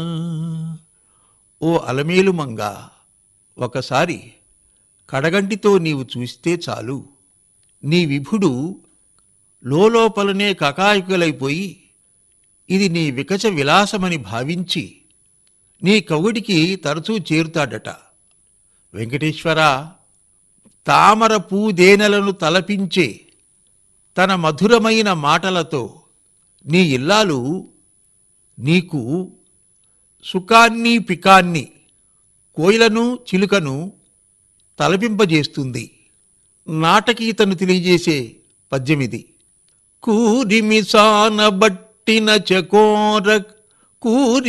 ఓ అలమేలు మంగ ఒకసారి కడగంటితో నీవు చూస్తే చాలు నీ విభుడు లోపలనే కకాయకులైపోయి ఇది నీ వికచ విలాసమని భావించి నీ కవుడికి తరచూ చేరుతాడట వెంకటేశ్వర తామర పూదేనలను తలపించే తన మధురమైన మాటలతో నీ ఇల్లాలు నీకు సుఖాన్ని పికాన్ని కోయిలను చిలుకను తలపింపజేస్తుంది నాటకీతను తెలియజేసే పద్యమిది కూరిమి సానబట్టిన చకోర కూరి